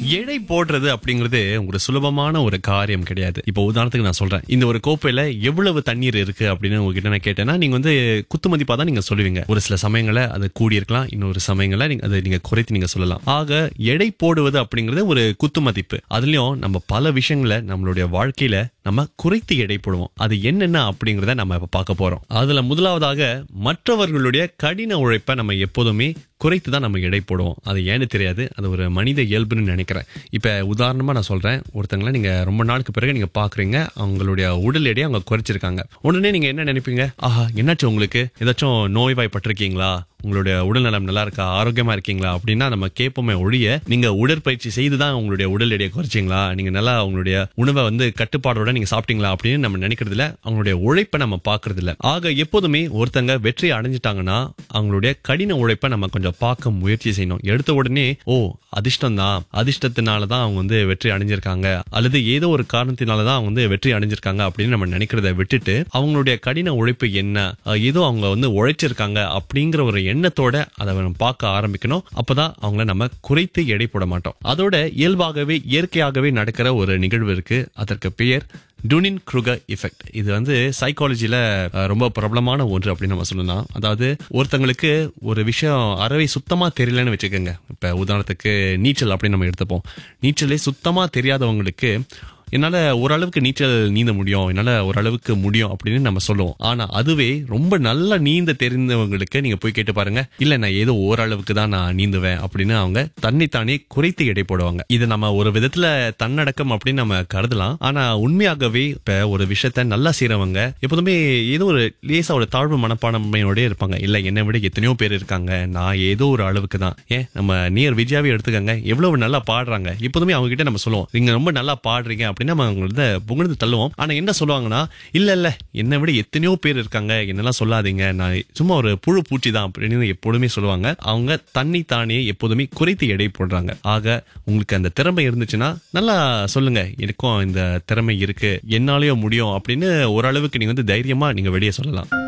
எடை போடுறது அப்படிங்கிறது ஒரு சுலபமான ஒரு காரியம் கிடையாது இப்போ உதாரணத்துக்கு நான் சொல்றேன் இந்த ஒரு கோப்பையில எவ்வளவு தண்ணீர் இருக்கு அப்படின்னு உங்ககிட்ட நான் கேட்டேன்னா நீங்க வந்து குத்து மதிப்பா தான் நீங்க சொல்லுவீங்க ஒரு சில சமயங்கள அது கூடி இருக்கலாம் இன்னொரு சமயங்கள நீங்க அதை நீங்க குறைத்து நீங்க சொல்லலாம் ஆக எடை போடுவது அப்படிங்கிறது ஒரு குத்து மதிப்பு அதுலயும் நம்ம பல விஷயங்களை நம்மளுடைய வாழ்க்கையில நம்ம குறைத்து எடை போடுவோம் அது என்னென்ன அப்படிங்கறத நம்ம இப்ப பார்க்க போறோம் அதுல முதலாவதாக மற்றவர்களுடைய கடின உழைப்பை நம்ம எப்போதுமே குறைத்து தான் நம்ம எடை போடுவோம் அது ஏன்னு தெரியாது அது ஒரு மனித இயல்புன்னு நினைக்கிறேன் இப்ப உதாரணமா நான் சொல்றேன் ஒருத்தங்கள நீங்க ரொம்ப நாளுக்கு பிறகு நீங்க பாக்குறீங்க அவங்களுடைய உடல் எடையை அவங்க குறைச்சிருக்காங்க உடனே நீங்க என்ன நினைப்பீங்க ஆஹா என்னாச்சு உங்களுக்கு ஏதாச்சும் நோய்வாய்ப்பட்டிருக்கீங்களா உங்களுடைய உடல் நலம் நல்லா இருக்கா ஆரோக்கியமா இருக்கீங்களா அப்படின்னா நம்ம கேட்போமே ஒழிய நீங்க உடற்பயிற்சி செய்து தான் உங்களுடைய உடல் எடையை குறைச்சிங்களா நீங்க நல்லா உங்களுடைய உணவை வந்து கட்டுப்பாடோட நீங்க சாப்பிட்டீங்களா அப்படின்னு நம்ம நினைக்கிறது இல்ல அவங்களுடைய உழைப்பை நம்ம பாக்குறது இல்ல ஆக எப்போதுமே ஒருத்தங்க வெற்றி அடைஞ்சிட்டாங்கன்னா அவங்களுடைய கடின உழைப்பை நம்ம கொஞ்சம் பார்க்க முயற்சி செய்யணும் எடுத்த உடனே ஓ அதிர்ஷ்டம் தான் அதிர்ஷ்டத்தினால தான் அவங்க வந்து வெற்றி அடைஞ்சிருக்காங்க அல்லது ஏதோ ஒரு காரணத்தினால தான் அவங்க வந்து வெற்றி அடைஞ்சிருக்காங்க அப்படின்னு நம்ம நினைக்கிறத விட்டுட்டு அவங்களுடைய கடின உழைப்பு என்ன அஹ் ஏதோ அவங்க வந்து உழைச்சிருக்காங்க அப்படிங்கிற ஒரு எண்ணத்தோட அதை நம்ம பார்க்க ஆரம்பிக்கணும் அப்பதான் அவங்கள நம்ம குறைத்து எடை போட மாட்டோம் அதோட இயல்பாகவே இயற்கையாகவே நடக்கிற ஒரு நிகழ்வு இருக்கு அதற்கு பெயர் டுனின் குருகர் எஃபெக்ட் இது வந்து சைக்காலஜில அஹ், ரொம்ப பிரபலமான ஒன்று அப்படின்னு நம்ம சொல்லலாம் அதாவது ஒருத்தங்களுக்கு ஒரு விஷயம் அறவே சுத்தமா தெரியலன்னு வச்சுக்கோங்க இப்ப உதாரணத்துக்கு நீச்சல் அப்படின்னு நம்ம எடுத்துப்போம் நீச்சலே சுத்தமா தெரியாதவங்களுக்கு என்னால ஓரளவுக்கு நீச்சல் நீந்த முடியும் என்னால ஓரளவுக்கு முடியும் அப்படின்னு நம்ம சொல்லுவோம் ஆனா அதுவே ரொம்ப நல்லா நீந்த தெரிந்தவங்களுக்கு நீங்க போய் கேட்டு பாருங்க இல்ல நான் ஏதோ ஓரளவுக்கு தான் நான் நீந்துவேன் அப்படின்னு அவங்க தன்னைத்தானே குறைத்து எடை போடுவாங்க இது நம்ம ஒரு விதத்துல தன்னடக்கம் அப்படின்னு நம்ம கருதலாம் ஆனா உண்மையாகவே இப்ப ஒரு விஷயத்த நல்லா செய்றவங்க எப்போதுமே ஏதோ ஒரு லேசா ஒரு தாழ்வு மனப்பான்மையோட இருப்பாங்க இல்ல என்னை விட எத்தனையோ பேர் இருக்காங்க நான் ஏதோ ஒரு அளவுக்கு தான் ஏன் நம்ம நியர் விஜயாவே எடுத்துக்கங்க எவ்வளவு நல்லா பாடுறாங்க எப்போதுமே அவங்க கிட்ட நம்ம சொல்லுவோம் நீங்க ரொம்ப நல்லா பாடுறீங்க அப்படின்னு நம்ம அவங்கள புகழ்ந்து தள்ளுவோம் ஆனா என்ன சொல்லுவாங்கன்னா இல்ல இல்ல என்னை விட எத்தனையோ பேர் இருக்காங்க என்னெல்லாம் சொல்லாதீங்க நான் சும்மா ஒரு புழு பூச்சி தான் அப்படின்னு எப்போதுமே சொல்லுவாங்க அவங்க தன்னை தானே எப்போதுமே குறைத்து எடை போடுறாங்க ஆக உங்களுக்கு அந்த திறமை இருந்துச்சுன்னா நல்லா சொல்லுங்க எனக்கும் இந்த திறமை இருக்கு என்னாலயோ முடியும் அப்படின்னு ஓரளவுக்கு நீங்க வந்து தைரியமா நீங்க வெளியே சொல்லலாம்